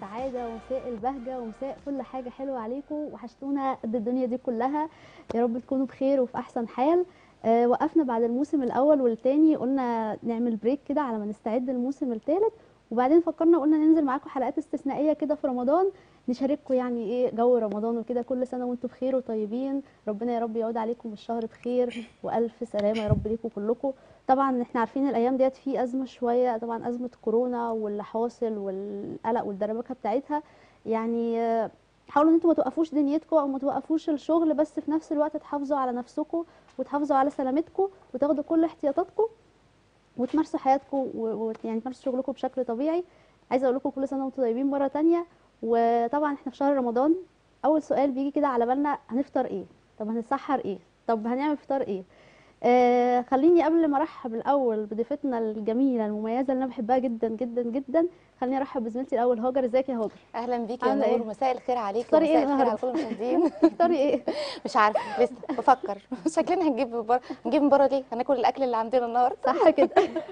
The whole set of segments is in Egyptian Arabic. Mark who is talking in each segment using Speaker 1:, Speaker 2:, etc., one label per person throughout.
Speaker 1: السعاده ومساء البهجه ومساء كل حاجه حلوه عليكم وحشتونا قد الدنيا دي كلها يا رب تكونوا بخير وفي احسن حال آه وقفنا بعد الموسم الاول والتاني قلنا نعمل بريك كده على ما نستعد للموسم الثالث وبعدين فكرنا قلنا ننزل معاكم حلقات استثنائيه كده في رمضان نشارككم يعني ايه جو رمضان وكده كل سنه وانتم بخير وطيبين ربنا يا رب يعود عليكم الشهر بخير والف سلامه يا رب ليكم كلكم طبعا احنا عارفين الايام ديت في ازمه شويه طبعا ازمه كورونا واللي حاصل والقلق والدربكه بتاعتها يعني آه، حاولوا ان انتوا ما توقفوش دنيتكم او ما توقفوش الشغل بس في نفس الوقت تحافظوا على نفسكم وتحافظوا على سلامتكم وتاخدوا كل احتياطاتكم وتمارسوا حياتكم ويعني تمارسوا شغلكم بشكل طبيعي عايزه اقول لكم كل سنه وانتم طيبين مره تانية وطبعا احنا في شهر رمضان اول سؤال بيجي كده على بالنا هنفطر ايه طب هنتسحر ايه طب هنعمل فطار ايه آه خليني قبل ما ارحب الاول بضيفتنا الجميله المميزه اللي انا بحبها جدا جدا جدا خليني ارحب بزميلتي الاول هاجر ازيك يا هاجر
Speaker 2: اهلا بيكي يا
Speaker 1: عاملة
Speaker 2: نور
Speaker 1: إيه؟
Speaker 2: مساء الخير عليكي
Speaker 1: تفطري إيه
Speaker 2: ومساء الخير على
Speaker 1: النهاردة؟
Speaker 2: كل المشاهدين
Speaker 1: تفطري ايه
Speaker 2: مش عارفه لسه بفكر شكلنا هنجيب من بره هنجيب من بره ليه هناكل الاكل اللي عندنا النهارده
Speaker 1: صح كده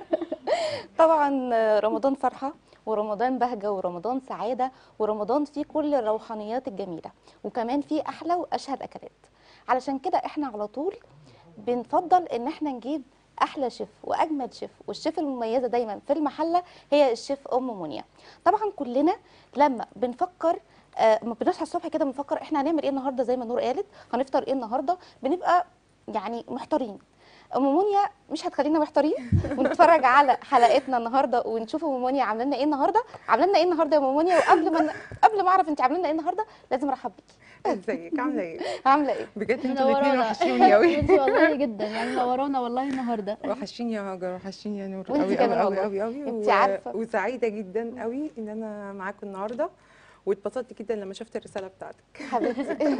Speaker 2: طبعا رمضان فرحه ورمضان بهجه ورمضان سعاده ورمضان فيه كل الروحانيات الجميله وكمان فيه احلى واشهى الاكلات علشان كده احنا على طول بنفضل ان احنا نجيب احلى شيف واجمد شيف والشيف المميزه دايما في المحله هي الشيف ام منيا طبعا كلنا لما بنفكر آه، لما بنصحى الصبح كده بنفكر احنا هنعمل ايه النهارده زي ما نور قالت هنفطر ايه النهارده بنبقى يعني محتارين ام منيا مش هتخلينا محتارين ونتفرج على حلقتنا النهارده ونشوف ام منيا عامله لنا ايه النهارده عامله لنا ايه النهارده يا ام منيا وقبل ما قبل ما اعرف انت عامله لنا ايه النهارده لازم ارحب بيكي
Speaker 3: ازيك عامله ايه
Speaker 2: عامله ايه
Speaker 3: بجد انتوا الاثنين
Speaker 1: منورانا
Speaker 3: وحشوني قوي
Speaker 1: انتي والله جدا يعني منورانا والله النهارده
Speaker 3: وحشيني يا هاجر وحشيني يا نور
Speaker 2: وانتي
Speaker 3: قوي
Speaker 2: كمان
Speaker 3: قوي
Speaker 2: والله.
Speaker 3: قوي قوي
Speaker 2: انتي عارفة.
Speaker 3: وسعيده جدا قوي ان انا معاكم النهارده واتبسطت جدا لما شفت الرساله بتاعتك
Speaker 2: حبيبتي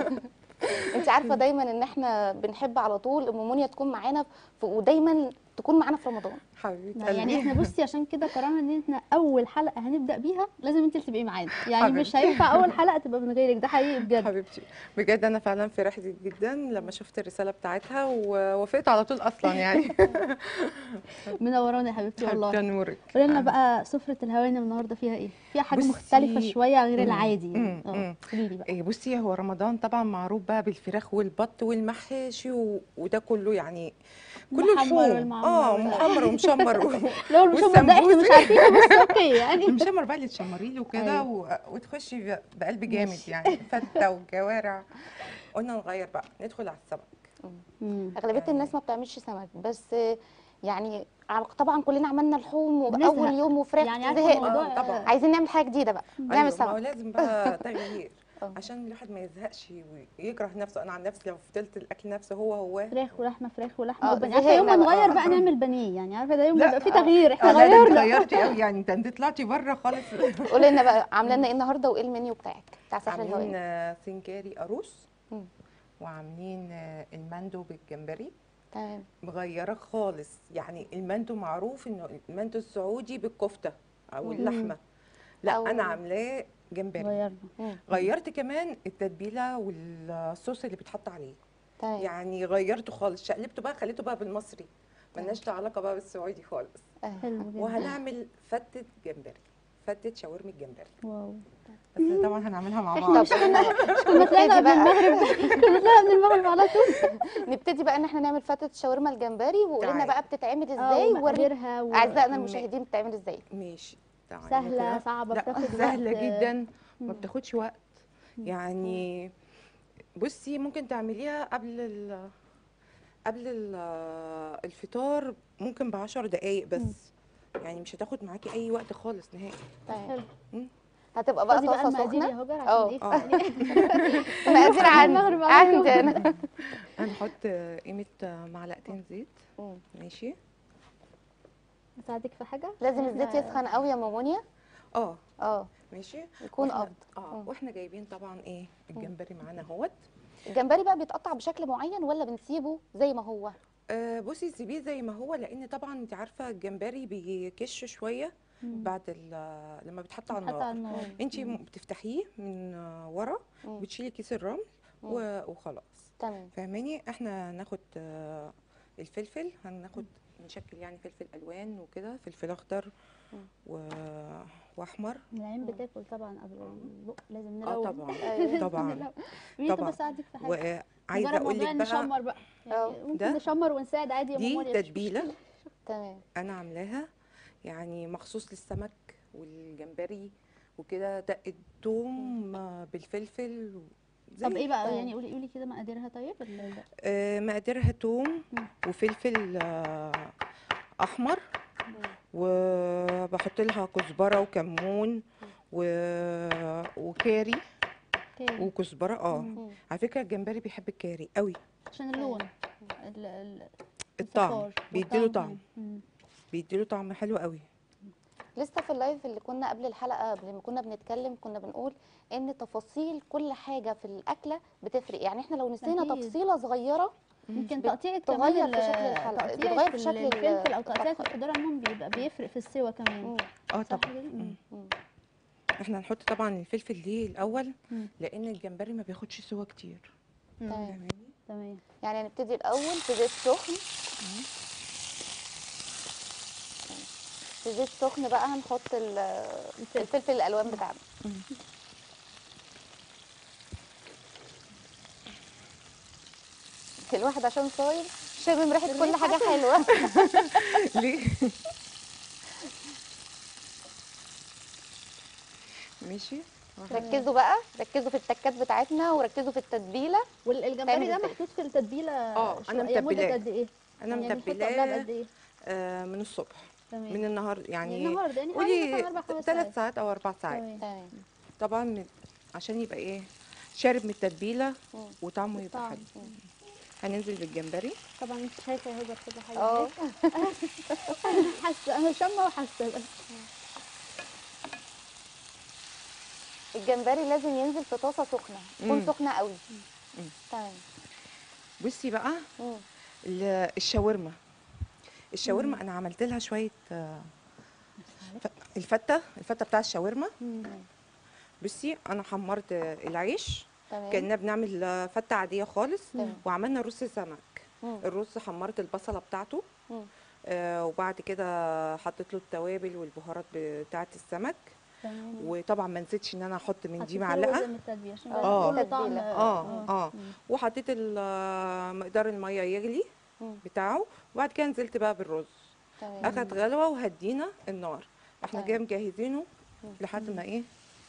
Speaker 2: انت عارفه دايما ان احنا بنحب على طول ام منيا تكون معانا في ودايما تكون معانا في رمضان
Speaker 3: حبيبه
Speaker 1: لا، يعني
Speaker 3: قلبي
Speaker 1: احنا بصي عشان كده قررنا ان احنا اول حلقه هنبدا بيها لازم انت اللي تبقي معانا يعني
Speaker 3: حبيبتي.
Speaker 1: مش هينفع اول حلقه تبقى من غيرك ده حقيقي بجد
Speaker 3: حبيبتي بجد انا فعلا فرحت جدا لما شفت الرساله بتاعتها ووافقت على طول اصلا يعني
Speaker 1: منورانا يا حبيبتي
Speaker 3: حبيبتي
Speaker 1: والله
Speaker 3: يا نورك
Speaker 1: قولي لنا بقى سفره الهوانم النهارده فيها ايه فيها حاجه
Speaker 3: بصي-
Speaker 1: مختلفه شويه غير
Speaker 3: مم.
Speaker 1: العادي يعني
Speaker 3: مم.
Speaker 1: اه
Speaker 3: مم.
Speaker 1: قولي لي بقى
Speaker 3: إيه بصي هو رمضان طبعا معروف بقى بالفراخ والبط والمحاشي و... وده كله يعني كله
Speaker 1: محمر
Speaker 3: لحوم
Speaker 1: والمعمر
Speaker 3: اه
Speaker 1: وال-
Speaker 3: محمر ومشمر و...
Speaker 1: لو المشمر ده احنا مش
Speaker 3: والسمبوسة.
Speaker 1: عارفينه بس اوكي يعني
Speaker 3: المشمر بقى اللي تشمري له كده
Speaker 1: أيوة.
Speaker 3: و... وتخشي ب- بقلب جامد
Speaker 1: ماشي.
Speaker 3: يعني فته وجوارع قلنا نغير بقى ندخل على السمك
Speaker 1: مم.
Speaker 2: اغلبيه الناس ما بتعملش سمك بس يعني على- طبعا كلنا عملنا لحوم
Speaker 1: بنزهق.
Speaker 2: واول يوم وفراخ
Speaker 1: يعني عارفه
Speaker 2: زهقنا
Speaker 1: الموضوع
Speaker 3: آه، طبعا.
Speaker 2: عايزين نعمل حاجه جديده بقى نعمل
Speaker 3: أيوة ما هو
Speaker 2: سمك
Speaker 3: لازم بقى تغيير
Speaker 2: آه.
Speaker 3: عشان الواحد ما يزهقش ويكره نفسه انا عن نفسي لو فضلت الاكل نفسه هو هو
Speaker 1: فراخ ولحمه فراخ ولحمه
Speaker 2: اه،
Speaker 1: وبني عارفه يوم ما
Speaker 2: زهقنا بقى.
Speaker 1: نغير
Speaker 3: اه،
Speaker 1: بقى
Speaker 3: اه.
Speaker 1: نعمل بانيه يعني عارفه ده يوم
Speaker 3: لا،
Speaker 1: بيبقى فيه
Speaker 3: اه.
Speaker 1: تغيير احنا
Speaker 3: اه لا ده انت
Speaker 1: غيرنا
Speaker 3: غيرتي قوي يعني ده انت طلعتي بره خالص
Speaker 2: قولي لنا بقى عامله لنا ايه النهارده وايه المنيو بتاعك بتاع سحر
Speaker 3: عاملين
Speaker 2: الهوائي
Speaker 3: آه، سنجاري قاروص
Speaker 2: مم.
Speaker 3: وعاملين آه، المندو بالجمبري
Speaker 2: تمام
Speaker 3: مغيره خالص يعني المندو معروف انه المندو السعودي بالكفته او
Speaker 2: مم.
Speaker 3: اللحمه لا
Speaker 2: أو-
Speaker 3: انا عاملاه جمبري
Speaker 1: غيرنا
Speaker 2: مم.
Speaker 3: غيرت كمان التتبيله والصوص اللي بيتحط عليه
Speaker 2: تمام
Speaker 3: يعني غيرته خالص شقلبته بقى خليته بقى بالمصري ملناش علاقه بقى بالسعودي خالص
Speaker 2: آه.
Speaker 1: حلو جدا
Speaker 3: وهنعمل فتة جمبري فتة شاورما جمبري
Speaker 1: واو
Speaker 3: بس طبعا هنعملها مع
Speaker 1: احنا
Speaker 3: بعض
Speaker 1: مش كنا كنا طلعنا قبل
Speaker 2: بقى.
Speaker 1: المغرب كنا طلعنا قبل المغرب على طول
Speaker 2: نبتدي بقى ان احنا نعمل فتة شاورما الجمبري وقولي لنا
Speaker 3: تعالي.
Speaker 2: بقى بتتعمل
Speaker 1: اه
Speaker 2: ازاي ووري
Speaker 1: ومقاديرها و...
Speaker 2: اعزائنا
Speaker 3: م-
Speaker 2: المشاهدين بتتعمل ازاي
Speaker 3: ماشي تعالي
Speaker 1: سهله
Speaker 3: كده.
Speaker 1: صعبه
Speaker 3: لا
Speaker 1: بتاخد
Speaker 3: سهله
Speaker 1: وقت.
Speaker 3: جدا
Speaker 1: مم.
Speaker 3: ما بتاخدش وقت يعني بصي ممكن تعمليها قبل ال قبل ال- الفطار ممكن بعشر دقايق بس يعني مش هتاخد معاكي اي وقت خالص نهائي
Speaker 2: تمام
Speaker 1: حلو.
Speaker 3: مم.
Speaker 2: هتبقى بقى
Speaker 1: خدي بقى
Speaker 2: طاسه
Speaker 1: المقادير يا
Speaker 2: سخنه
Speaker 1: هاجر
Speaker 2: اه.
Speaker 1: عشان
Speaker 3: اه.
Speaker 1: ايه
Speaker 2: مقادير عندي
Speaker 1: المغرب على طول.
Speaker 2: عندي انا
Speaker 3: هنحط قيمه معلقتين زيت
Speaker 2: مم.
Speaker 3: ماشي
Speaker 1: اساعدك في حاجه
Speaker 2: لازم
Speaker 1: إحنا-
Speaker 2: الزيت يسخن قوي يا مامونيا
Speaker 3: اه
Speaker 2: اه
Speaker 3: ماشي
Speaker 2: يكون
Speaker 3: وإحنا-
Speaker 2: افضل
Speaker 3: اه
Speaker 2: مم.
Speaker 3: واحنا جايبين طبعا ايه الجمبري معانا اهوت
Speaker 2: الجمبري بقى بيتقطع بشكل معين ولا بنسيبه زي ما هو
Speaker 3: آه بصي سيبيه زي ما هو لان طبعا انت عارفه الجمبري بيكش شويه
Speaker 1: مم.
Speaker 3: بعد ال- لما بيتحط على
Speaker 1: حتى على
Speaker 3: النار
Speaker 1: النار
Speaker 3: انت
Speaker 1: مم.
Speaker 3: بتفتحيه من آه، ورا
Speaker 2: مم.
Speaker 3: وبتشيلي كيس الرمل
Speaker 2: مم.
Speaker 3: و- وخلاص
Speaker 2: تمام
Speaker 3: فاهماني احنا ناخد آه، الفلفل هناخد نشكل يعني فلفل الوان وكده فلفل اخضر
Speaker 2: مم.
Speaker 3: و... واحمر
Speaker 1: العين
Speaker 2: مم.
Speaker 1: بتاكل طبعا قبل البق لازم
Speaker 3: اه
Speaker 1: نلون
Speaker 3: طبعا
Speaker 2: أيوة.
Speaker 3: طبعا
Speaker 1: مين طب
Speaker 3: طبعا.
Speaker 1: اساعدك في حاجه
Speaker 3: وعايزه
Speaker 1: مجرد
Speaker 3: اقول
Speaker 1: موضوع
Speaker 3: لك بقى
Speaker 1: نشمر بقى يعني
Speaker 2: اه.
Speaker 1: ممكن
Speaker 3: ده؟
Speaker 1: نشمر ونساعد عادي يا
Speaker 3: دي
Speaker 1: ماما مفيش
Speaker 3: تتبيله
Speaker 1: مشكلة.
Speaker 2: تمام
Speaker 3: انا عاملاها يعني مخصوص للسمك والجمبري وكده دقه توم بالفلفل زي
Speaker 1: طب ايه بقى
Speaker 2: طيب.
Speaker 1: يعني قولي قولي كده مقاديرها طيب ال- ال-
Speaker 3: آه، مقاديرها توم
Speaker 1: مم.
Speaker 3: وفلفل آه، احمر وبحط لها كزبره وكمون و... وكاري
Speaker 1: كام؟
Speaker 3: وكزبره اه
Speaker 1: مم.
Speaker 3: على فكره الجمبري بيحب الكاري قوي
Speaker 1: عشان اللون ال- ال-
Speaker 3: الطعم
Speaker 1: الصفار
Speaker 3: بيديله
Speaker 1: والطعم.
Speaker 3: طعم
Speaker 1: مم.
Speaker 3: بيديله طعم حلو قوي
Speaker 2: لسه في اللايف اللي كنا قبل الحلقه قبل ما كنا بنتكلم كنا بنقول ان تفاصيل كل حاجه في الاكله بتفرق يعني احنا لو نسينا
Speaker 1: أكيد.
Speaker 2: تفصيله صغيره
Speaker 1: يمكن
Speaker 2: بت-
Speaker 1: تقطيع
Speaker 2: بتغير
Speaker 1: كمان
Speaker 2: في شكل
Speaker 1: ال-
Speaker 2: الحلقة،
Speaker 1: تقطيع
Speaker 2: بتغير في شكل
Speaker 1: الفلفل او تقطيع
Speaker 2: الطبخة.
Speaker 1: الخضار عموما بيبقى بيفرق في السوا كمان
Speaker 2: مم.
Speaker 3: اه
Speaker 1: صح
Speaker 3: طبعا
Speaker 1: كده؟ مم.
Speaker 2: مم.
Speaker 3: احنا هنحط طبعا الفلفل ليه الاول
Speaker 1: مم.
Speaker 3: لان الجمبري ما بياخدش سوا كتير
Speaker 1: مم.
Speaker 2: تمام.
Speaker 3: فاهماني
Speaker 1: تمام
Speaker 2: يعني نبتدي الاول في زيت سخن في زيت سخن بقى هنحط ال-
Speaker 1: الفلفل.
Speaker 2: الفلفل الالوان بتاعنا الواحد عشان صايم شامم ريحه كل حاجه حلوه
Speaker 3: ليه ماشي
Speaker 2: ركزوا بقى ركزوا في التكات بتاعتنا وركزوا في التتبيله
Speaker 1: والجمبري
Speaker 2: تعمل
Speaker 1: ده
Speaker 2: إزاي؟
Speaker 1: محطوط في التتبيله
Speaker 3: اه،
Speaker 1: شو-
Speaker 3: أنا
Speaker 1: هي مده
Speaker 3: متبلاه.
Speaker 1: قد ايه؟
Speaker 3: انا
Speaker 1: يعني نحطه قبلها بقد
Speaker 3: متبلاه
Speaker 1: ايه؟
Speaker 3: آه من الصبح
Speaker 1: تمام
Speaker 3: من النهار يعني
Speaker 1: النهارده يعني حوالي
Speaker 3: قولي
Speaker 1: مثلا اربع خمس
Speaker 3: ثلاث
Speaker 1: ساعات
Speaker 3: ساعات او اربع ساعات
Speaker 1: تمام
Speaker 2: تمام
Speaker 3: طبعا من- عشان يبقى ايه شارب من التتبيله
Speaker 2: مم.
Speaker 3: وطعمه يبقى
Speaker 1: طعم.
Speaker 3: حلو هننزل بالجمبري
Speaker 1: طبعا انت شايفه يا هدى كل حاجه
Speaker 2: اه
Speaker 1: اهي. حاسه انا شامه وحاسه بس
Speaker 2: الجمبري لازم ينزل في طاسه سخنه تكون
Speaker 3: مم.
Speaker 2: سخنه قوي
Speaker 3: مم.
Speaker 2: تمام
Speaker 3: بصي بقى
Speaker 2: مم.
Speaker 3: ال- الشاورما الشاورما انا عملت لها شويه آه، ف- الفته الفته بتاع الشاورما بصي انا حمرت آه، العيش
Speaker 2: تمام
Speaker 3: كنا بنعمل آه، فته عاديه خالص
Speaker 2: تمام.
Speaker 3: وعملنا رز سمك
Speaker 2: مم.
Speaker 3: الرز حمرت البصله بتاعته
Speaker 2: مم.
Speaker 3: آه وبعد كده حطيت له التوابل والبهارات بتاعه السمك
Speaker 1: تمام
Speaker 3: وطبعا ما نسيتش ان انا احط من
Speaker 1: حطيت
Speaker 3: دي
Speaker 1: له
Speaker 3: معلقه
Speaker 1: جزء من التتبيله عشان
Speaker 2: آه.
Speaker 1: يبقى كله طعم
Speaker 2: تتبيلة.
Speaker 3: اه اه
Speaker 1: مم.
Speaker 3: وحطيت ال- آه، مقدار الميه يغلي
Speaker 2: مم.
Speaker 3: بتاعه وبعد كده نزلت بقى بالرز
Speaker 2: تمام
Speaker 3: اخد غلوه وهدينا النار احنا
Speaker 2: تمام.
Speaker 3: كده مجهزينه لحد ما ايه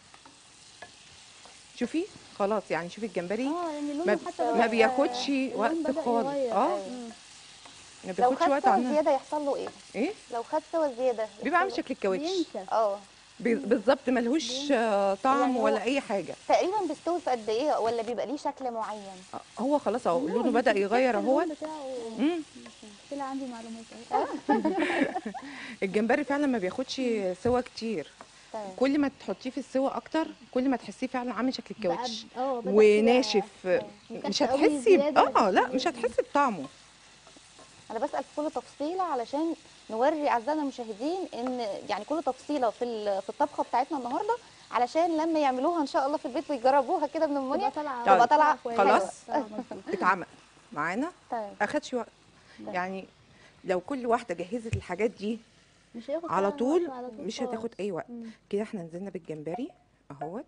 Speaker 3: شوفي خلاص يعني شوفي الجمبري
Speaker 1: اه يعني لونه
Speaker 3: ما,
Speaker 1: حتى
Speaker 3: ما
Speaker 1: بدأ-
Speaker 3: بياخدش
Speaker 1: اللون
Speaker 3: وقت
Speaker 1: بدأ
Speaker 3: خالص
Speaker 1: يغير.
Speaker 3: اه
Speaker 2: أيوة.
Speaker 1: مم.
Speaker 3: ما
Speaker 2: لو
Speaker 3: بياخدش
Speaker 2: خد
Speaker 3: وقت
Speaker 2: سوا
Speaker 3: عنها
Speaker 2: زياده يحصل له ايه
Speaker 3: ايه
Speaker 2: لو خد سوا زياده
Speaker 3: بيبقى عامل
Speaker 2: يحصل له-
Speaker 3: شكل الكاوتش
Speaker 1: بينشف
Speaker 2: اه
Speaker 3: بي- بالظبط ملهوش آه، طعم
Speaker 2: يعني هو-
Speaker 3: ولا اي حاجه
Speaker 2: تقريبا بيستوي في قد ايه ولا بيبقى ليه شكل معين
Speaker 3: آه، هو خلاص اهو
Speaker 1: والله
Speaker 3: لونه
Speaker 1: أنت
Speaker 3: بدا
Speaker 1: شفت
Speaker 3: يغير
Speaker 1: اللون
Speaker 3: اهو
Speaker 1: بتاعه
Speaker 3: مم.
Speaker 1: طلع عندي معلومات أهي.
Speaker 3: الجمبري فعلا ما بياخدش سوا كتير
Speaker 2: تمام
Speaker 3: كل ما تحطيه في السوا اكتر كل ما تحسيه فعلا عامل شكل الكاوتش
Speaker 1: بقى- اه بدأ كده
Speaker 3: وناشف
Speaker 1: مكتف
Speaker 3: مش
Speaker 1: قوي
Speaker 3: هتحسي ب-
Speaker 1: زيادة
Speaker 3: اه لا
Speaker 1: بس
Speaker 3: مش هتحسي بطعمه
Speaker 2: انا بسال في كل تفصيله علشان نوري اعزائنا المشاهدين ان يعني كل تفصيله في ال- في الطبخه بتاعتنا النهارده علشان لما يعملوها ان شاء الله في البيت ويجربوها كده من
Speaker 1: تبقى
Speaker 2: المنيا
Speaker 1: طالعه
Speaker 3: تبقى
Speaker 2: طالعة
Speaker 1: كويسة.
Speaker 3: خلاص.
Speaker 1: طالعة مظبوطة.
Speaker 3: اتعمل معانا
Speaker 2: تمام
Speaker 3: اخدش وقت
Speaker 1: لا.
Speaker 3: يعني لو كل واحده جهزت الحاجات دي
Speaker 1: مش هياخد
Speaker 3: على
Speaker 1: فعلاً
Speaker 3: طول
Speaker 1: وقت على طول
Speaker 3: مش
Speaker 1: خالص.
Speaker 3: هتاخد اي وقت
Speaker 1: مم.
Speaker 3: كده احنا نزلنا بالجمبري اهوت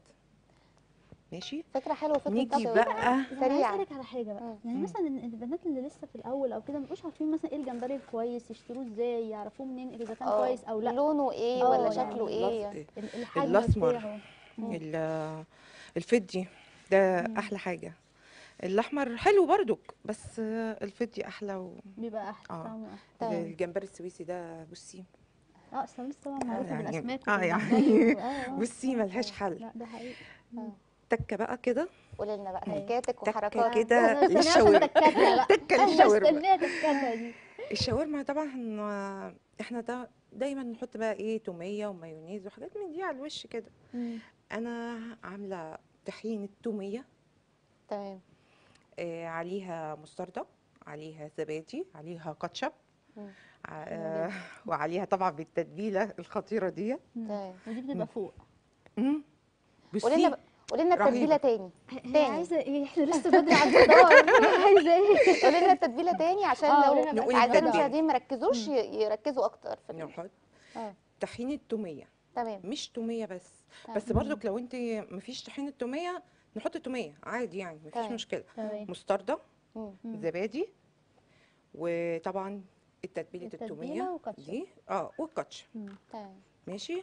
Speaker 3: ماشي
Speaker 2: فكره حلوه فكره
Speaker 3: نيجي
Speaker 2: طب-
Speaker 3: بقى
Speaker 1: طب انا عايزه
Speaker 2: سريعا
Speaker 1: اسالك على حاجه بقى
Speaker 2: مم.
Speaker 1: يعني
Speaker 3: مم.
Speaker 1: مثلا ال- البنات اللي لسه في الاول او كده ما بيبقوش عارفين مثلا ايه الجمبري الكويس يشتروه ازاي يعرفوه منين اذا كان
Speaker 2: آه،
Speaker 1: كويس او لا
Speaker 2: لونه ايه
Speaker 1: آه،
Speaker 2: ولا
Speaker 1: يعني
Speaker 2: شكله ايه
Speaker 3: الأص-
Speaker 1: ال- الحجم
Speaker 3: الأسمر.
Speaker 1: بتاعه
Speaker 2: مم.
Speaker 3: ال- الفدي ده
Speaker 1: مم.
Speaker 3: احلى حاجه الاحمر حلو برضك بس الفدي احلى و...
Speaker 1: بيبقى احلى
Speaker 3: آه.
Speaker 1: طعمه احلى
Speaker 2: تمام.
Speaker 3: الجمبري السويسي ده بصي
Speaker 1: اه اصل لسه طبعا معروفه
Speaker 3: يعني-
Speaker 1: بالاسماك
Speaker 3: آه، يعني
Speaker 1: والجمبري و- آه، آه.
Speaker 3: بصي ملهاش
Speaker 1: آه،
Speaker 3: حل.
Speaker 1: لا ده حقيقي
Speaker 2: آه.
Speaker 3: تكه بقى كده
Speaker 2: قولي لنا بقى
Speaker 1: أيوة.
Speaker 2: تكاتك
Speaker 3: تكة
Speaker 2: وحركات
Speaker 3: كده
Speaker 1: أنا مستنية عشان
Speaker 3: للشاورما.
Speaker 1: تكاتها بقى.
Speaker 3: تكه
Speaker 1: أنا
Speaker 3: للشاورما
Speaker 1: مستنيه تكاتها دي
Speaker 3: الشاورما طبعا إحنا- احنا دا دايما نحط بقى ايه توميه ومايونيز وحاجات من دي على الوش كده
Speaker 1: مم.
Speaker 3: انا عامله طحين التوميه
Speaker 2: تمام
Speaker 3: آه عليها مستردة عليها زبادي عليها كاتشب
Speaker 2: مم.
Speaker 3: ع- آه وعليها طبعا بالتتبيله الخطيره دي
Speaker 1: مم.
Speaker 2: تمام.
Speaker 1: ودي بتبقى فوق
Speaker 3: مم.
Speaker 2: قولي لنا
Speaker 3: بصي
Speaker 2: بقى- قولي لنا التتبيله تاني
Speaker 1: هي
Speaker 2: تاني.
Speaker 1: عايزه ايه احنا لسه بدري على الفطار عايزه ايه
Speaker 2: قولي لنا التتبيله تاني عشان
Speaker 1: آه،
Speaker 2: لو
Speaker 1: قولي لنا
Speaker 3: بقى
Speaker 2: اعزائنا
Speaker 3: التتبيلة.
Speaker 2: المشاهدين ما ركزوش ي- يركزوا اكتر في ال-
Speaker 3: نحط
Speaker 2: اه
Speaker 3: طحين التوميه
Speaker 2: تمام
Speaker 3: مش توميه بس
Speaker 2: تمام.
Speaker 3: بس برضك لو انت مفيش طحينه توميه نحط توميه عادي يعني مفيش
Speaker 2: تمام.
Speaker 3: مشكله
Speaker 1: تمام
Speaker 3: مستردة
Speaker 2: مم.
Speaker 1: مم.
Speaker 3: زبادي وطبعا التتبيله
Speaker 1: التتبيلة
Speaker 3: التوميه
Speaker 1: وكاتشب.
Speaker 3: دي اه والكاتشب
Speaker 1: مم.
Speaker 2: تمام
Speaker 3: ماشي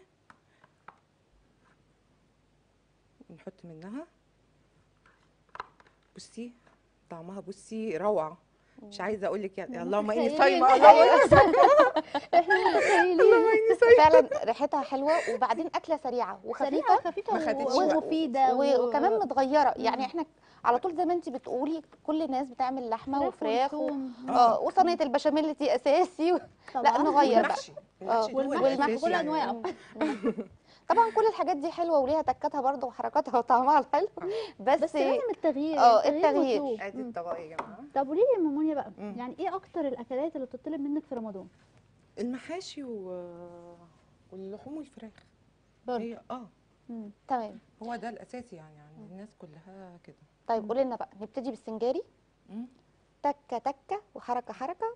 Speaker 3: نحط منها بصي طعمها بصي روعه مش عايزه اقول لك يعني اللهم اني
Speaker 1: متخيلين.
Speaker 3: صايمه اللهم
Speaker 1: احنا متخيلين
Speaker 3: اني صايمه
Speaker 2: فعلا ريحتها حلوه وبعدين اكله سريعه
Speaker 1: سريعة
Speaker 2: وخفيفه
Speaker 1: وخفيفة
Speaker 3: ما خدتش
Speaker 1: و-
Speaker 3: وقت.
Speaker 1: ومفيدة
Speaker 2: و- وكمان
Speaker 1: و-
Speaker 2: متغيره يعني
Speaker 1: مم.
Speaker 2: احنا على طول زي ما انت بتقولي كل الناس بتعمل لحمه وفراخ و...
Speaker 1: ولحوم.
Speaker 2: اه وصينيه البشاميل دي اساسي و...
Speaker 1: طبعا
Speaker 2: نغير بقى.
Speaker 3: والمحشي
Speaker 2: اه
Speaker 3: المحشي هو
Speaker 1: والمحشي
Speaker 3: الأساس
Speaker 1: كل
Speaker 3: يعني.
Speaker 1: أنواعه.
Speaker 2: مم. طبعا كل الحاجات دي حلوه وليها تكاتها برضه وحركاتها وطعمها الحلو بس,
Speaker 1: بس لازم التغيير
Speaker 2: اه،
Speaker 1: التغيير
Speaker 2: التغيير.
Speaker 1: مطلوب.
Speaker 3: ادي
Speaker 1: مم.
Speaker 3: الطبق يا جماعه
Speaker 1: طب قولي لي يا مامونيا بقى
Speaker 3: مم.
Speaker 1: يعني ايه اكتر الاكلات اللي بتطلب منك في رمضان
Speaker 3: المحاشي و... واللحوم والفراخ
Speaker 1: برضه
Speaker 3: هي اه
Speaker 1: مم.
Speaker 2: تمام
Speaker 3: هو ده الاساسي يعني يعني الناس كلها كده
Speaker 2: طيب قولي لنا بقى نبتدي بالسنجاري
Speaker 3: مم.
Speaker 2: تكه تكه وحركه حركه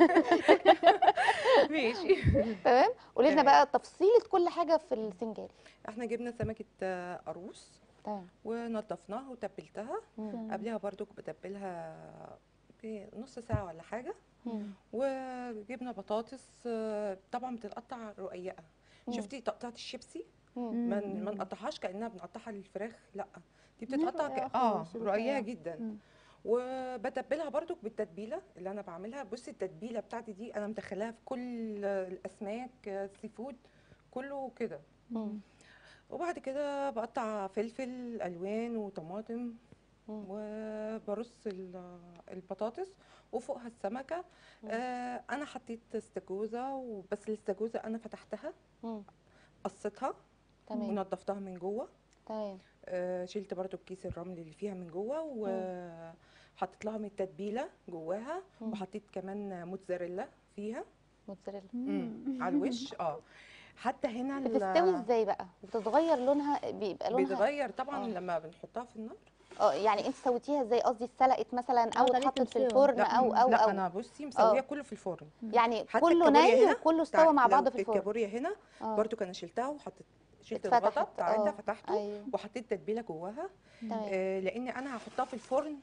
Speaker 3: ماشي
Speaker 2: تمام قولي لنا
Speaker 3: تمام.
Speaker 2: بقى تفصيله كل حاجه في السنجاري
Speaker 3: احنا جبنا سمكه آه، قاروص
Speaker 2: تمام
Speaker 3: ونضفناها وتبلتها
Speaker 2: مم.
Speaker 1: تمام.
Speaker 3: قبلها برضو بتبلها بنص ساعه ولا حاجه
Speaker 2: مم.
Speaker 3: وجبنا بطاطس آه، طبعا بتتقطع رقيقه
Speaker 2: مم.
Speaker 3: شفتي تقطيعه الشيبسي
Speaker 2: مم.
Speaker 3: ما
Speaker 1: مم.
Speaker 3: ما نقطعهاش كانها بنقطعها للفراخ لا دي
Speaker 1: مش
Speaker 3: بتتقطع
Speaker 1: رقيقة
Speaker 3: ك... اه
Speaker 1: خالص،
Speaker 3: رقيقه
Speaker 1: رقيقة.
Speaker 3: جدا
Speaker 1: مم.
Speaker 3: وبتبلها برضو بالتتبيله اللي انا بعملها بصي التتبيله بتاعتي دي انا مدخلاها في كل الاسماك السي فود كله كده
Speaker 2: مم.
Speaker 3: وبعد كده بقطع فلفل الوان وطماطم
Speaker 2: مم.
Speaker 3: وبرص ال- البطاطس وفوقها السمكه
Speaker 2: مم.
Speaker 3: آه انا حطيت استاكوزا وبس الاستاكوزا انا فتحتها
Speaker 2: مم.
Speaker 3: قصيتها
Speaker 2: تمام
Speaker 3: ونضفتها من جوه
Speaker 2: تمام
Speaker 3: آه، شلت برضو الكيس الرمل اللي فيها من جوه وحطيت لها من التتبيله جواها
Speaker 2: مم.
Speaker 3: وحطيت كمان موتزاريلا فيها
Speaker 2: موتزاريلا
Speaker 1: مم.
Speaker 3: على الوش اه حتى هنا ال-
Speaker 2: بتستوي ازاي بقى بتتغير لونها بيبقى لونها
Speaker 3: بيتغير طبعا
Speaker 2: آه.
Speaker 3: لما بنحطها في النار
Speaker 2: اه يعني انت سويتيها ازاي قصدي اتسلقت مثلا او
Speaker 1: آه، طريقة
Speaker 2: اتحطت في
Speaker 1: السوا.
Speaker 2: الفرن
Speaker 3: لا
Speaker 2: او او
Speaker 3: لا
Speaker 2: او
Speaker 3: انا بصي مسويه
Speaker 2: آه.
Speaker 3: كله في الفرن
Speaker 2: يعني
Speaker 3: حتى
Speaker 2: كله
Speaker 3: الكابوريا
Speaker 2: ني
Speaker 3: هنا
Speaker 2: وكله
Speaker 3: بتاع-
Speaker 2: استوى مع
Speaker 3: لو
Speaker 2: بعض في الفرن
Speaker 3: الكابوريا هنا
Speaker 2: آه.
Speaker 3: برضو كان شلتها وحطيت شلت
Speaker 2: اتفتحت،
Speaker 3: الغطا بتاعتها
Speaker 2: آه.
Speaker 3: فتحته
Speaker 2: ايوه
Speaker 3: وحطيت تتبيله جواها
Speaker 2: تمام
Speaker 3: آه لان انا هحطها في الفرن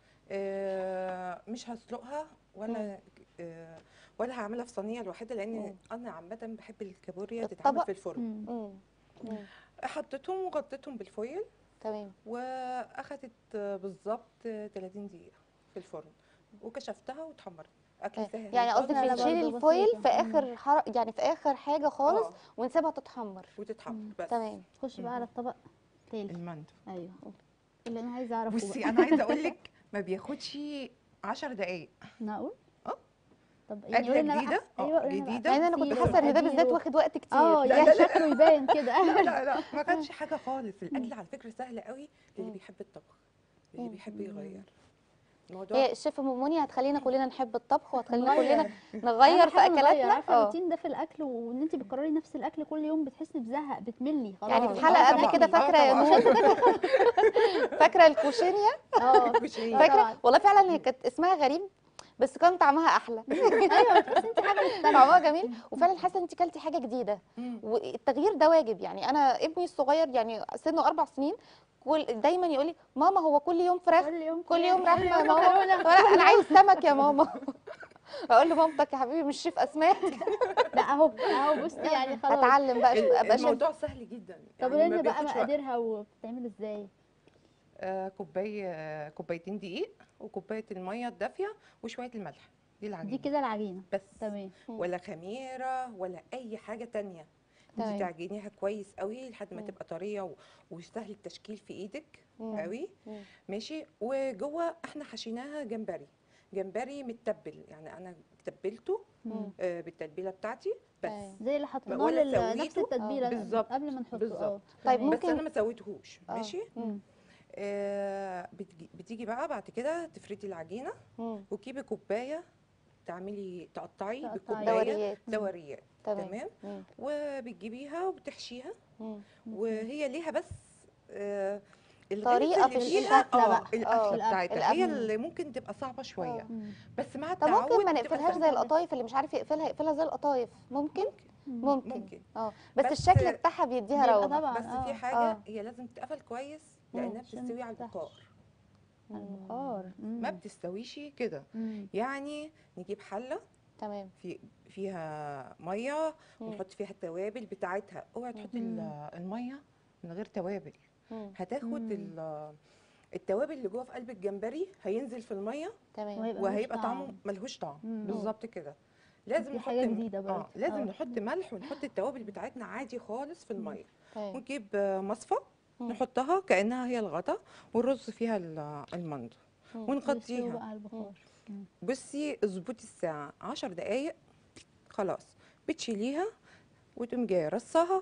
Speaker 3: آه مش هسلقها ولا آه ولا هعملها في صينيه لوحدها لان
Speaker 2: مم.
Speaker 3: انا عامه بحب الكابوريا تتعمل
Speaker 2: الطبق؟
Speaker 3: في الفرن
Speaker 1: مم.
Speaker 2: مم. مم.
Speaker 3: حطيتهم وغطيتهم بالفويل
Speaker 2: تمام
Speaker 3: واخدت بالظبط 30 دقيقه في الفرن وكشفتها واتحمرت اكل سهل
Speaker 2: يعني قصدك
Speaker 1: لا، لا،
Speaker 2: بنشيل
Speaker 1: برضه
Speaker 2: الفويل
Speaker 1: بسيطة.
Speaker 2: في
Speaker 1: مم.
Speaker 2: اخر حر... يعني في اخر حاجه خالص
Speaker 3: آه،
Speaker 2: ونسيبها تتحمر
Speaker 3: وتتحمر بس
Speaker 2: تمام
Speaker 1: خش بقى على الطبق تاني
Speaker 3: المندو
Speaker 1: ايوه اللي انا عايزه اعرفه
Speaker 3: بصي
Speaker 1: بقى.
Speaker 3: انا عايزه اقول لك ما بياخدش 10 دقائق
Speaker 1: معقول
Speaker 3: اه.
Speaker 1: طب
Speaker 3: أكلة
Speaker 1: قولي لنا بقى-
Speaker 3: جديدة؟ اه،
Speaker 1: ايوه قولي لنا بقى
Speaker 3: جديدة.
Speaker 2: يعني انا كنت
Speaker 1: تفاصيل
Speaker 2: حاسه ان ده
Speaker 1: وتقدير
Speaker 2: بالذات
Speaker 1: و-
Speaker 2: واخد وقت كتير
Speaker 1: اه
Speaker 3: لا،
Speaker 1: يعني
Speaker 3: لا، لا.
Speaker 1: شكله يبان كده
Speaker 3: لا لا لا ما كانش حاجه خالص الاكل على فكره سهل قوي للي
Speaker 2: مم.
Speaker 3: بيحب الطبخ اللي
Speaker 2: مم.
Speaker 3: بيحب يغير الموضوع
Speaker 2: هي الشيف ام منى هتخلينا كلنا نحب الطبخ وهتخلينا
Speaker 1: نغير.
Speaker 2: كلنا نغير
Speaker 1: أهم
Speaker 2: في
Speaker 1: حاجة نغير.
Speaker 2: اكلاتنا
Speaker 1: عارفه
Speaker 2: اه
Speaker 1: الروتين ده في الاكل وان انت بتكرري نفس الاكل كل يوم بتحسي بزهق بتملي خلاص
Speaker 2: يعني
Speaker 3: آه،
Speaker 2: في
Speaker 3: آه،
Speaker 2: حلقه
Speaker 3: طبعاً.
Speaker 2: قبل كده
Speaker 3: آه،
Speaker 2: فاكره يا
Speaker 3: طبعاً.
Speaker 2: نور فاكره الكوشينيا
Speaker 1: اه
Speaker 3: كوشري.
Speaker 1: آه،
Speaker 2: فاكره
Speaker 1: طبعاً.
Speaker 2: والله فعلا هي كانت اسمها غريب بس كان طعمها احلى
Speaker 1: ايوه بتحسي انت حاجه مختلفه
Speaker 2: طعمها جميل وفعلا حاسه ان انت كلتي حاجه جديده
Speaker 3: مم.
Speaker 2: والتغيير ده واجب يعني انا ابني الصغير يعني سنه اربع سنين كل دايما يقول لي ماما هو كل يوم فراخ
Speaker 1: كل يوم
Speaker 2: كل يوم
Speaker 1: فراخ،
Speaker 2: رحمه يا
Speaker 1: كل يوم
Speaker 2: ماما
Speaker 1: مكرونة.
Speaker 2: ولا انا عايز سمك يا ماما اقول له مامتك يا حبيبي مش شيف اسماك
Speaker 1: لا اهو اهو بصي يعني خلاص
Speaker 2: اتعلم بقى
Speaker 3: ال-
Speaker 2: ابقى شيف
Speaker 3: الموضوع سهل جدا
Speaker 1: طب
Speaker 3: يعني
Speaker 1: قولي
Speaker 3: ما
Speaker 1: لنا بقى
Speaker 3: بياخدش وقت.
Speaker 1: مقاديرها وبتتعمل ازاي
Speaker 3: آه، كوبايه آه، كوبايتين دقيق وكوبايه الميه الدافيه وشويه الملح دي العجينه
Speaker 1: دي كده العجينه
Speaker 3: بس
Speaker 1: تمام
Speaker 3: ولا خميره ولا اي حاجه تانية
Speaker 2: تمام.
Speaker 3: انت تعجنيها كويس قوي لحد ما
Speaker 2: مم.
Speaker 3: تبقى طريه و- وسهل التشكيل في ايدك
Speaker 2: مم.
Speaker 3: قوي
Speaker 2: مم.
Speaker 3: ماشي وجوه احنا حشيناها جمبري جمبري متبل يعني انا تبلته
Speaker 2: مم.
Speaker 3: آه، بالتتبيله بتاعتي بس
Speaker 2: تمام.
Speaker 1: زي اللي حطيناه
Speaker 3: ولا
Speaker 1: لل- نفس
Speaker 3: سويته؟
Speaker 1: التتبيله
Speaker 3: آه، بالظبط،
Speaker 1: قبل ما نحطه
Speaker 3: بالظبط.
Speaker 1: اه
Speaker 2: طيب
Speaker 1: تمام.
Speaker 3: بس
Speaker 2: ممكن-
Speaker 3: انا ما سويتهوش
Speaker 2: آه.
Speaker 3: ماشي
Speaker 2: مم.
Speaker 3: آه بتجي, بتيجي بقى بعد كده تفردي العجينه
Speaker 2: مم.
Speaker 3: وتجيبي كوبايه تعملي تقطعي
Speaker 1: تقطعي.
Speaker 3: بكوبايه
Speaker 2: دوريات
Speaker 3: دوريات
Speaker 2: تمام
Speaker 3: تمام
Speaker 2: مم.
Speaker 3: وبتجيبيها وبتحشيها
Speaker 2: مم.
Speaker 3: وهي ليها بس آه
Speaker 2: طريقة
Speaker 3: الغلسة
Speaker 2: في
Speaker 3: اللي فيها
Speaker 1: القفلة
Speaker 3: اه
Speaker 1: بقى.
Speaker 2: آه،
Speaker 3: القفله بتاعتها هي
Speaker 2: القفلة.
Speaker 3: اللي ممكن تبقى صعبه شويه
Speaker 2: آه.
Speaker 1: مم.
Speaker 3: بس مع
Speaker 2: طب
Speaker 3: التعود
Speaker 2: ممكن ما
Speaker 3: بتبقى
Speaker 2: نقفلهاش زي
Speaker 3: سهلة.
Speaker 2: القطايف اللي مش عارف يقفلها يقفلها زي القطايف ممكن ممكن
Speaker 3: ممكن
Speaker 2: اه بس,
Speaker 3: بس-
Speaker 2: الشكل بتاعها بيديها
Speaker 1: بيبقى
Speaker 2: روعه
Speaker 1: طبعا
Speaker 3: بس
Speaker 1: آه.
Speaker 3: في حاجه
Speaker 2: آه.
Speaker 3: هي لازم تتقفل كويس
Speaker 2: مم.
Speaker 3: لانها
Speaker 1: عشان
Speaker 3: بتستوي على
Speaker 1: ما
Speaker 3: البخار
Speaker 1: البخار
Speaker 3: ما بتستويش كده
Speaker 1: مم.
Speaker 3: يعني نجيب حله
Speaker 2: تمام
Speaker 3: في فيها ميه
Speaker 2: مم.
Speaker 3: ونحط فيها التوابل بتاعتها اوعي تحطي ال-
Speaker 1: مم.
Speaker 3: الميه من غير توابل
Speaker 2: مم.
Speaker 3: هتاخد
Speaker 1: مم.
Speaker 3: ال- التوابل اللي جوه في قلب الجمبري هينزل في الميه
Speaker 2: تمام
Speaker 1: وهيبقى
Speaker 3: وهيبقى
Speaker 1: ملوش
Speaker 3: طعمه
Speaker 1: طعم.
Speaker 3: ملهوش طعم
Speaker 1: مم.
Speaker 3: بالظبط كده لازم
Speaker 1: دي
Speaker 3: نحط
Speaker 1: حاجة
Speaker 3: م-
Speaker 1: جديدة برضه.
Speaker 3: اه لازم
Speaker 1: آه.
Speaker 3: نحط ملح ونحط التوابل بتاعتنا عادي خالص في الميه
Speaker 2: تمام
Speaker 3: ونجيب آه، مصفى
Speaker 2: مم.
Speaker 3: نحطها كانها هي الغطا ونرص فيها ال- المندو
Speaker 2: مم.
Speaker 1: يستوي
Speaker 3: ونغطيها
Speaker 1: بقى على البخار
Speaker 3: بصي اظبطي الساعة عشر دقايق خلاص بتشيليها وتقوم جاية رصاها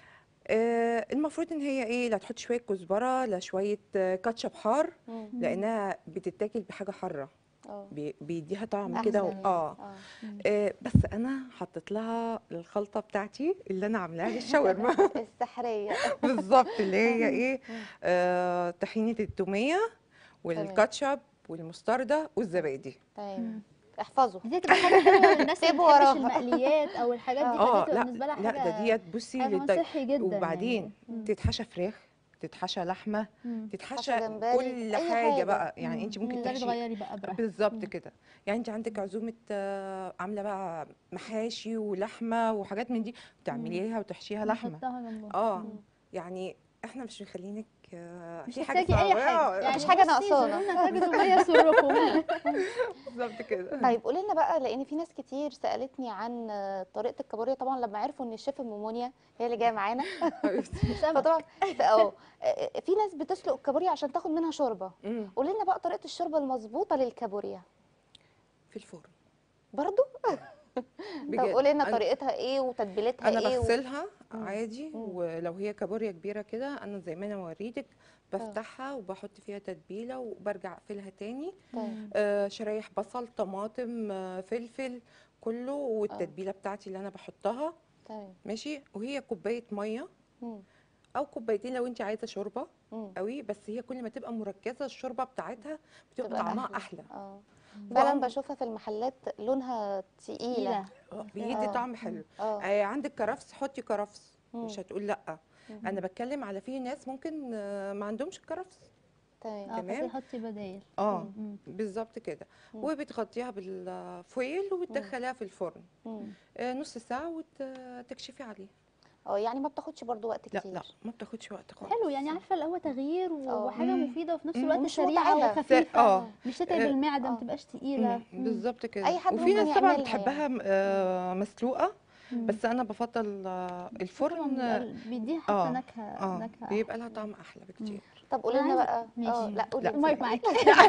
Speaker 3: آه المفروض ان هي ايه لا تحط شوية كزبرة لا شوية آه، كاتشب حار
Speaker 2: مم.
Speaker 3: لانها بتتاكل بحاجة حارة
Speaker 2: اه
Speaker 3: بي- بيديها طعم
Speaker 2: أحسن
Speaker 3: كده و-
Speaker 2: يعني.
Speaker 3: اه
Speaker 2: اه
Speaker 3: آه، بس انا حطيت لها الخلطة بتاعتي اللي انا عاملاها للشاورما
Speaker 2: السحريه
Speaker 3: بالظبط اللي هي ايه
Speaker 2: مم.
Speaker 3: آه طحينة التومية والكاتشب والمستردة والزبادي
Speaker 2: تمام احفظوا
Speaker 1: دي تبقى حاجة حلوة للناس اللي
Speaker 2: سيبوا
Speaker 1: ما
Speaker 2: وراها.
Speaker 1: بتحبش المقليات أو الحاجات دي
Speaker 3: اه
Speaker 1: فدي تبقى
Speaker 3: لا
Speaker 1: بالنسبة لها
Speaker 3: لا
Speaker 1: حاجة
Speaker 3: ده ديت بصي
Speaker 1: حاجة
Speaker 3: للط-
Speaker 1: صحي جدا
Speaker 3: وبعدين
Speaker 1: يعني. مم.
Speaker 3: تتحشى فراخ تتحشى لحمه
Speaker 1: مم.
Speaker 3: تتحشى
Speaker 2: جمبري،
Speaker 3: كل
Speaker 2: أي
Speaker 3: حاجه
Speaker 2: حاجة.
Speaker 3: بقى يعني انت
Speaker 1: مم.
Speaker 3: ممكن
Speaker 1: تقدري
Speaker 3: تحشي
Speaker 1: تغيري بقى براحتك
Speaker 3: بالظبط
Speaker 1: مم.
Speaker 3: كده يعني انت عندك عزومه آه، عامله بقى محاشي ولحمه وحاجات من دي تعمليها وتحشيها لحمه
Speaker 1: نحطها جنبها
Speaker 3: اه
Speaker 1: مم.
Speaker 3: يعني احنا مش مخلينك آه،
Speaker 1: مش
Speaker 3: في حاجه
Speaker 1: محتاجة أي
Speaker 3: صعبة.
Speaker 1: حاجة
Speaker 3: آه،
Speaker 1: يعني
Speaker 2: مفيش حاجة
Speaker 1: بصي،
Speaker 2: ناقصانا.
Speaker 1: زورنا تجدوا ما يسركم
Speaker 3: بالظبط كده
Speaker 2: طيب قولي لنا بقى لان في ناس كتير سالتني عن آه، طريقه الكابوريا طبعا لما عرفوا ان الشيف ام منيا هي اللي جايه معانا فطبعا ف- اه آه، في ناس بتسلق الكابوريا عشان تاخد منها شوربه
Speaker 3: مم،
Speaker 2: قولي لنا بقى طريقه الشوربه المظبوطه للكابوريا
Speaker 3: في الفرن
Speaker 2: برضو طب
Speaker 3: بجد
Speaker 2: قولي لنا
Speaker 3: أنا-
Speaker 2: طريقتها ايه وتتبيلتها
Speaker 3: انا
Speaker 2: ايه و...
Speaker 3: بغسلها
Speaker 2: مم.
Speaker 3: عادي
Speaker 2: مم.
Speaker 3: ولو هي كابوريا كبيره كده انا زي ما انا وريتك بفتحها وبحط فيها تتبيله وبرجع اقفلها تاني
Speaker 2: طيب.
Speaker 3: آه شرايح بصل طماطم آه فلفل كله والتتبيله بتاعتي اللي انا بحطها
Speaker 2: طيب
Speaker 3: ماشي وهي كوبايه ميه
Speaker 2: مم.
Speaker 3: او كوبايتين لو انت عايزه شوربه
Speaker 2: مم.
Speaker 3: قوي بس هي كل ما تبقى مركزه الشوربه بتاعتها بتبقى
Speaker 2: تبقى
Speaker 3: طعمها احلى
Speaker 2: اه
Speaker 1: مم.
Speaker 2: فعلا
Speaker 3: طعم-
Speaker 2: بشوفها في المحلات لونها تقيله
Speaker 1: تقيلة
Speaker 3: آه، بيدي
Speaker 2: آه.
Speaker 3: طعم حلو
Speaker 2: اه
Speaker 3: آه عندك كرفس حطي كرفس
Speaker 2: مم.
Speaker 3: مش هتقول لا
Speaker 2: مم.
Speaker 3: انا بتكلم على في ناس ممكن آه، ما عندهمش الكرفس
Speaker 2: تمام
Speaker 1: اه
Speaker 3: تمام.
Speaker 1: فتحطي بدايل
Speaker 3: اه
Speaker 1: مم.
Speaker 3: بالظبط كده
Speaker 2: مم.
Speaker 3: وبتغطيها بالفويل وبتدخليها في الفرن
Speaker 2: مم.
Speaker 3: آه، نص ساعه وتكشفي عليه
Speaker 2: اه يعني ما بتاخدش برضو وقت
Speaker 3: لا
Speaker 2: كتير
Speaker 3: لا ما بتاخدش وقت خالص
Speaker 1: حلو يعني عارفه اللي هو تغيير و-
Speaker 2: اه.
Speaker 1: وحاجه
Speaker 3: مم.
Speaker 1: مفيده وفي نفس
Speaker 3: مم.
Speaker 1: الوقت
Speaker 2: ومش
Speaker 1: سريعه
Speaker 2: متعبة.
Speaker 1: وخفيفه
Speaker 3: اه
Speaker 1: مش تتعب
Speaker 3: آه.
Speaker 1: المعده ما
Speaker 2: اه.
Speaker 1: تبقاش تقيله
Speaker 3: مم،
Speaker 1: مم.
Speaker 3: بالظبط كده
Speaker 2: أي حد
Speaker 3: وفي
Speaker 2: ممكن
Speaker 3: ناس طبعا
Speaker 2: يعملها
Speaker 3: بتحبها م- آه، مسلوقه
Speaker 1: مم.
Speaker 3: بس انا بفضل آه،
Speaker 1: طبعاً
Speaker 3: الفرن
Speaker 1: بيبقى- بيديها حتى
Speaker 3: اه
Speaker 1: نكهه
Speaker 3: اه
Speaker 1: نكهه
Speaker 3: بيبقى لها طعم احلى بكتير
Speaker 2: طب قولي
Speaker 1: أنا
Speaker 2: لنا
Speaker 1: عايزة-
Speaker 2: بقى اه
Speaker 1: ماشي.
Speaker 2: لا قولي
Speaker 3: لا،
Speaker 2: انت.
Speaker 1: المايك معاكي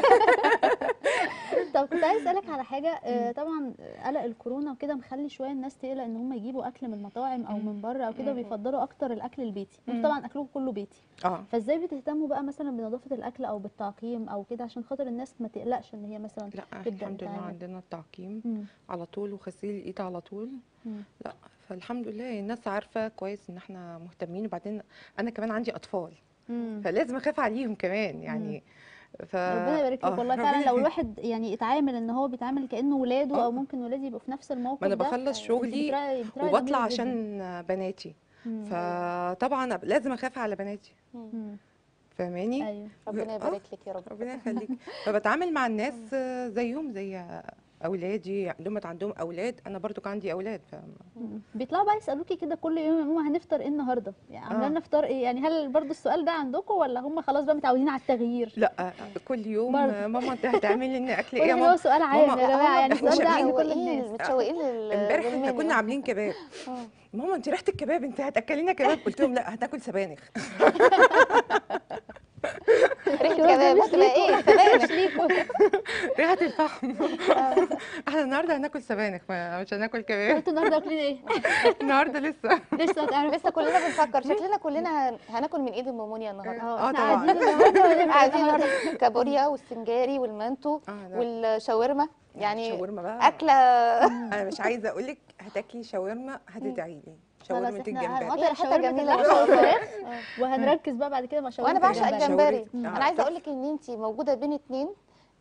Speaker 1: طب كنت عايز اسالك على حاجه آه، طبعا قلق الكورونا وكده مخلي شويه الناس تقلق ان هم يجيبوا اكل من مطاعم او
Speaker 3: مم.
Speaker 1: من بره او كده
Speaker 2: مم.
Speaker 1: بيفضلوا اكتر الاكل البيتي
Speaker 3: مم.
Speaker 1: انتوا طبعا اكلكم كله بيتي
Speaker 3: اه
Speaker 1: فازاي بتهتموا بقى مثلا بنظافه الاكل او بالتعقيم او كده عشان خاطر الناس ما تقلقش ان هي مثلا
Speaker 3: لا
Speaker 1: تبدأ
Speaker 3: الحمد لله
Speaker 1: تتعامل.
Speaker 3: عندنا التعقيم
Speaker 1: مم.
Speaker 3: على طول وغسيل الايد على طول
Speaker 1: مم.
Speaker 3: لا فالحمد لله الناس عارفه كويس ان احنا مهتمين وبعدين انا كمان عندي اطفال
Speaker 1: مم.
Speaker 3: فلازم اخاف عليهم كمان يعني ف...
Speaker 1: ربنا يبارك لك
Speaker 3: آه،
Speaker 1: والله
Speaker 3: ربنا
Speaker 1: فعلا لو الواحد يعني اتعامل ان هو بيتعامل كانه ولاده
Speaker 3: آه.
Speaker 1: او ممكن ولادي يبقوا في نفس الموقف
Speaker 3: ما انا
Speaker 1: ده
Speaker 3: بخلص
Speaker 1: انت
Speaker 3: شغلي
Speaker 1: بتراعي- بتراعي
Speaker 3: وبطلع
Speaker 1: ضميرك جداً.
Speaker 3: عشان بناتي
Speaker 1: مم.
Speaker 3: فطبعا أب- لازم اخاف على بناتي
Speaker 2: مم.
Speaker 1: مم.
Speaker 3: فاهماني
Speaker 1: ايوه
Speaker 2: ربنا
Speaker 3: آه.
Speaker 2: يبارك لك يا رب
Speaker 3: ربنا يخليك فبتعامل مع الناس آه، زيهم زي اولادي عندهم عندهم اولاد انا برضو كان عندي اولاد ف...
Speaker 1: مم. بيطلعوا بقى يسالوكي كده كل يوم يا ماما هنفطر ايه النهارده يعني عامله
Speaker 3: آه.
Speaker 1: لنا فطار ايه يعني هل برضو السؤال ده عندكم ولا هم خلاص بقى متعودين على التغيير
Speaker 3: لا آه، كل يوم
Speaker 1: برضو.
Speaker 3: آه، ماما انت هتعملي لنا اكل ايه
Speaker 1: ولا
Speaker 3: يا
Speaker 1: اللي هو
Speaker 3: ماما
Speaker 1: سؤال عام
Speaker 3: ماما،
Speaker 1: يا جماعه يعني
Speaker 3: إحنا
Speaker 1: السؤال ده عند كل
Speaker 2: متشوقين
Speaker 1: الناس
Speaker 2: متشوقين لل
Speaker 3: امبارح احنا
Speaker 2: للمنيو.
Speaker 3: كنا عاملين كباب
Speaker 2: آه.
Speaker 3: ماما انت ريحه الكباب انت هتاكلينا كباب قلت لهم لا هتاكل سبانخ
Speaker 2: ريحه
Speaker 1: كباب
Speaker 2: كباب
Speaker 1: مش
Speaker 2: هتبقى ايه
Speaker 1: مش
Speaker 2: سبانخ
Speaker 1: ليكوا
Speaker 3: ريحه الفحم احنا النهارده هناكل سبانخ ما- مش هناكل كباب
Speaker 1: انتوا النهارده واكلين ايه
Speaker 3: النهارده لسه
Speaker 1: لسه هتعرفوا
Speaker 2: لسه كلنا بنفكر شكلنا كلنا هن- هناكل من ايد ام منيا النهارده
Speaker 1: اه
Speaker 3: آه
Speaker 1: احنا
Speaker 3: طبعاً.
Speaker 1: قاعدين النهارده ولا
Speaker 2: قاعدين النهارده كابوريا والسنجاري والمانتو
Speaker 3: اه لا
Speaker 2: والشاورما يعني
Speaker 3: شاورما بقى
Speaker 2: اكله
Speaker 3: انا مش عايزه اقول لك هتاكلي شاورما هتدعي لي شاورما
Speaker 1: خلاص احنا
Speaker 3: الجمبري
Speaker 1: هنقطع
Speaker 2: هي حتة
Speaker 1: الشاورما
Speaker 2: جميلة
Speaker 1: كده
Speaker 2: ما شاء الله.
Speaker 1: وفراخ وهنركز بقى بعد كده مع شاورما
Speaker 2: وانا بعشق
Speaker 3: الجمبري.
Speaker 2: الجمبري
Speaker 3: شاورما.
Speaker 2: انا عايزه
Speaker 3: آه.
Speaker 2: اقول لك ان انت موجوده بين اتنين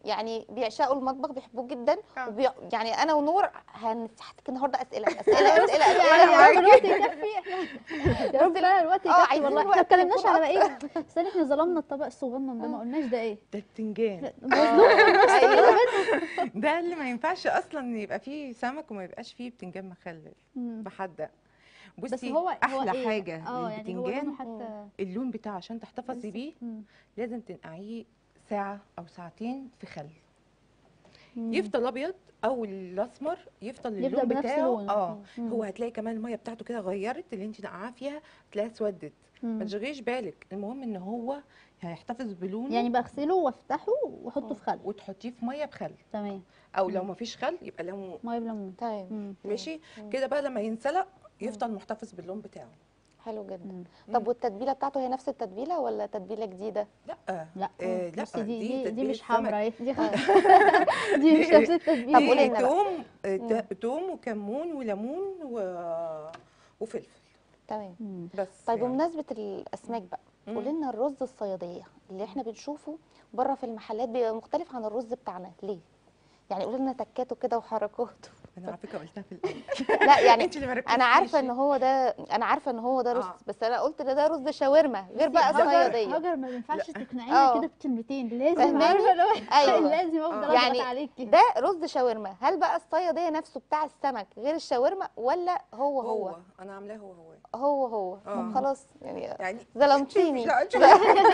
Speaker 2: يعني بيعشقوا المطبخ بيحبوه جدا
Speaker 3: آه.
Speaker 2: وبي... يعني انا ونور هنفتحك النهارده اسئله اسئله اسئله
Speaker 1: يعني
Speaker 2: اسئله
Speaker 1: يا رب الوقت يكفي احنا يا رب بقى الوقت
Speaker 2: اه،
Speaker 1: يكفي
Speaker 2: عايزين
Speaker 1: والله احنا
Speaker 2: الوقت
Speaker 1: ما اتكلمناش
Speaker 2: يكون
Speaker 1: على بقيه استنى احنا ظلمنا الطبق الصغنن ده ما قلناش ده ايه
Speaker 3: ده بتنجان
Speaker 1: مظلوم
Speaker 2: ايوه
Speaker 3: ده اللي ما ينفعش اصلا يبقى فيه سمك وما يبقاش فيه بتنجان مخلل
Speaker 1: مم.
Speaker 3: بحدق
Speaker 1: بس
Speaker 3: بصي
Speaker 1: هو هو
Speaker 3: احلى
Speaker 1: إيه؟
Speaker 3: حاجه
Speaker 1: اه يعني هو
Speaker 3: للبتنجان
Speaker 1: لونه حتى
Speaker 3: اللون بتاعه عشان تحتفظي بيه
Speaker 1: مم.
Speaker 3: لازم تنقعيه ساعه او ساعتين في خل
Speaker 1: مم.
Speaker 3: يفضل ابيض او الاسمر يفضل
Speaker 1: يبدأ
Speaker 3: اللون
Speaker 1: بنفس
Speaker 3: بتاعه
Speaker 1: لونه.
Speaker 3: اه
Speaker 1: مم.
Speaker 3: هو هتلاقي كمان الميه بتاعته كده غيرت اللي انت نقعاه فيها تلاقيها اسودت ما
Speaker 1: مم.
Speaker 3: تشغليش بالك المهم ان هو هيحتفظ بلونه
Speaker 1: يعني بغسله وافتحه واحطه في خل
Speaker 3: وتحطيه في ميه بخل
Speaker 1: تمام
Speaker 3: او لو
Speaker 1: مم.
Speaker 3: ما فيش خل يبقى لو
Speaker 1: ميه بليمون
Speaker 2: تمام
Speaker 1: مم.
Speaker 3: ماشي
Speaker 2: مم.
Speaker 3: كده بقى لما ينسلق يفضل محتفظ باللون بتاعه
Speaker 2: حلو جدا
Speaker 1: مم.
Speaker 2: طب والتتبيله بتاعته هي نفس التتبيله ولا تتبيله جديده
Speaker 3: لا
Speaker 1: لا
Speaker 3: آه، لا
Speaker 1: بصي دي
Speaker 3: دي
Speaker 1: دي, دي
Speaker 3: تتبيلة
Speaker 1: مش
Speaker 3: سمك.
Speaker 1: حمرا اهي دي دي مش نفس التتبيله
Speaker 2: طب قولي لنا بقى.
Speaker 3: توم آه،
Speaker 2: مم.
Speaker 3: ت- توم وكمون وليمون و... وفلفل
Speaker 2: تمام
Speaker 1: مم.
Speaker 3: بس
Speaker 2: طيب
Speaker 3: يعني.
Speaker 2: بمناسبه الاسماك بقى
Speaker 3: مم.
Speaker 2: قولي لنا الرز الصياديه اللي احنا بنشوفه بره في المحلات بيبقى مختلف عن الرز بتاعنا ليه يعني قولي لنا تكاته كده وحركاته
Speaker 3: انا على فكره قلتها في الاول
Speaker 2: لا يعني
Speaker 3: انت اللي ما
Speaker 2: انا عارفه
Speaker 3: ركزتيش.
Speaker 2: ان هو ده انا عارفه ان هو ده رز
Speaker 3: آه.
Speaker 2: بس انا قلت ده ده رز شاورما غير
Speaker 1: بصي،
Speaker 2: بقى
Speaker 1: هاجر
Speaker 2: صياديه
Speaker 1: هاجر ما ينفعش
Speaker 2: اه.
Speaker 1: تقنعينا كده بكلمتين لازم
Speaker 2: فاهماني؟
Speaker 1: عارفه لو
Speaker 2: أيوة.
Speaker 1: لازم افضل
Speaker 3: اه.
Speaker 1: اضغط
Speaker 2: يعني
Speaker 1: عليكي
Speaker 2: ده رز شاورما هل بقى الصياديه نفسه بتاع السمك غير الشاورما ولا هو هو
Speaker 3: هو انا عاملاه هو هو
Speaker 2: هو هو
Speaker 3: اه.
Speaker 2: طب خلاص يعني
Speaker 3: يعني
Speaker 2: ظلمتيني
Speaker 3: لا انت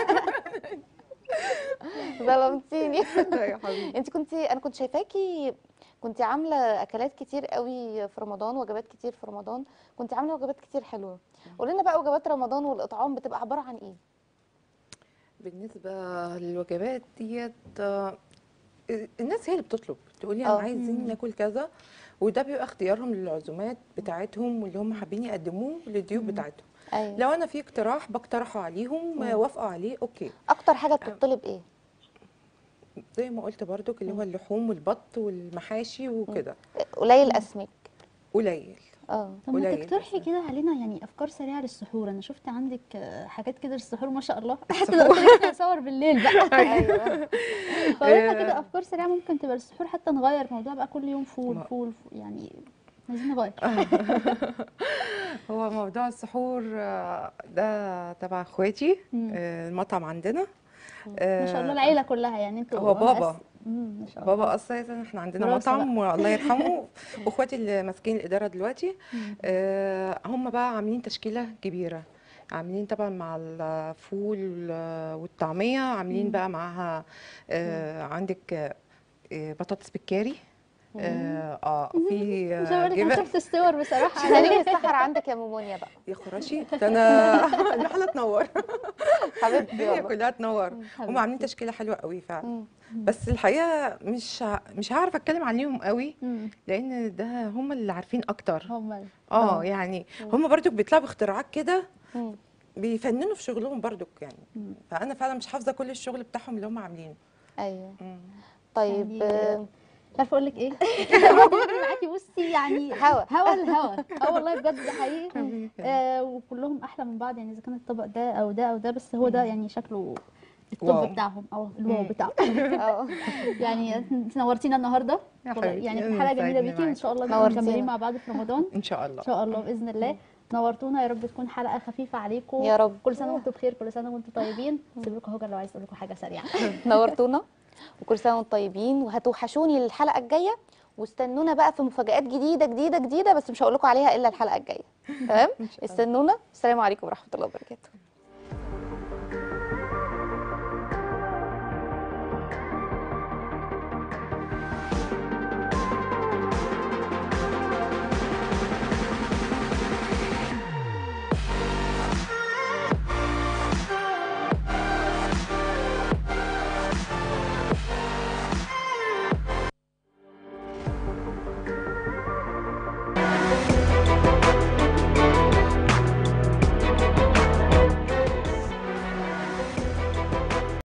Speaker 2: ظلمتيني
Speaker 3: يا حبيبي
Speaker 2: انت كنت انا كنت شايفاكي كنت عامله اكلات كتير قوي في رمضان وجبات كتير في رمضان كنت عامله وجبات كتير حلوه قولي لنا بقى وجبات رمضان والاطعام بتبقى عباره عن ايه
Speaker 3: بالنسبه للوجبات ديت آه، الناس هي اللي بتطلب تقول لي انا
Speaker 2: اه.
Speaker 3: عايزين
Speaker 1: مم.
Speaker 3: ناكل كذا وده بيبقى اختيارهم للعزومات بتاعتهم واللي هم حابين يقدموه للضيوف
Speaker 1: مم.
Speaker 3: بتاعتهم
Speaker 2: ايوه
Speaker 3: لو انا في اقتراح بقترحه عليهم
Speaker 2: مم.
Speaker 3: وافقوا عليه اوكي
Speaker 2: اكتر حاجه بتطلب ايه
Speaker 3: زي ما قلت برضك اللي هو اللحوم والبط والمحاشي وكده
Speaker 2: قليل اسماك
Speaker 3: قليل
Speaker 2: اه
Speaker 1: طب ما
Speaker 3: قليل
Speaker 1: تقترحي
Speaker 3: بس.
Speaker 1: كده علينا يعني افكار سريعه للسحور انا شفت عندك آه، حاجات كده للسحور ما شاء الله حتى لو قلت لك هصور بالليل بقى
Speaker 2: ايوه
Speaker 1: فقولنا كده افكار سريعه ممكن تبقى للسحور حتى نغير موضوع بقى كل يوم فول
Speaker 3: ما-
Speaker 1: فول, فول يعني عايزين نغير
Speaker 3: هو موضوع السحور آه، ده تبع اخواتي
Speaker 1: مم.
Speaker 3: آه، المطعم عندنا
Speaker 1: ما شاء الله العيله كلها يعني انتوا
Speaker 3: هو بابا.
Speaker 1: مقس- مم، ما شاء الله
Speaker 3: بابا اساسا احنا عندنا
Speaker 1: وراثة
Speaker 3: مطعم والله يرحمه واخواتي اللي ماسكين الاداره دلوقتي
Speaker 1: مم.
Speaker 3: آه، هم بقى عاملين تشكيله كبيره عاملين طبعا مع الفول آه، والطعميه عاملين
Speaker 1: مم.
Speaker 3: بقى معاها آه، عندك آه، بطاطس بالكاري اه آه، في
Speaker 1: مش
Speaker 3: آه،
Speaker 1: هقول لك انا
Speaker 3: جبن
Speaker 1: شفت الصور بصراحه
Speaker 2: هنيجي السحر عندك يا مونيا بقى
Speaker 3: يا خراشي ده انا الرحله تنور
Speaker 2: حبيبتي
Speaker 3: الدنيا
Speaker 2: والله
Speaker 3: كلها تنور هم عاملين
Speaker 1: حبيبتي.
Speaker 3: تشكيله حلوه قوي فعلا
Speaker 2: مم.
Speaker 3: بس الحقيقه مش ه- مش هعرف اتكلم عليهم قوي
Speaker 1: مم.
Speaker 3: لان ده هم اللي عارفين اكتر
Speaker 1: هم ال-
Speaker 3: اه يعني هم برضو بيطلعوا باختراعات كده
Speaker 2: مم.
Speaker 3: بيفننوا في شغلهم برضو يعني
Speaker 1: مم.
Speaker 3: فانا فعلا مش حافظه كل الشغل بتاعهم اللي هم عاملينه
Speaker 2: ايوه
Speaker 3: مم.
Speaker 2: طيب
Speaker 1: يعني
Speaker 2: آه،
Speaker 1: مش عارفه اقول لك ايه الوقت بيجري معاكي بصي يعني
Speaker 2: هوا.
Speaker 1: هوا الهوا اه والله بجد ده حقيقي
Speaker 3: حبيبي.
Speaker 1: آه وكلهم احلى من بعض يعني اذا كان الطبق ده او ده او ده بس هو ده يعني شكله التوب
Speaker 3: واو.
Speaker 1: بتاعهم او الواو
Speaker 3: مم.
Speaker 1: بتاعهم
Speaker 2: اه
Speaker 1: يعني انت نورتينا النهارده
Speaker 3: يا
Speaker 1: والله
Speaker 3: حبيبتي،
Speaker 1: يعني
Speaker 3: أنا
Speaker 1: حلقه جميله
Speaker 3: سعدني
Speaker 1: بيكي وان
Speaker 3: معاك.
Speaker 1: شاء الله نبقى
Speaker 2: نورتينا.
Speaker 1: مكملين مع بعض في رمضان
Speaker 3: ان شاء الله
Speaker 1: ان شاء الله باذن الله نورتونا يا رب تكون حلقه خفيفه عليكم
Speaker 2: يا رب.
Speaker 1: كل سنه وانتم بخير كل سنه وانتم طيبين سيب لكم هاجر لو عايز تقول لكم حاجه سريعه
Speaker 2: نورتونا وكل سنه وانتم طيبين وهتوحشوني الحلقه الجايه واستنونا بقى في مفاجآت جديده جديده جديده بس مش هقول لكم عليها الا الحلقه الجايه تمام
Speaker 3: إن شاء الله.
Speaker 2: استنونا السلام عليكم ورحمه الله وبركاته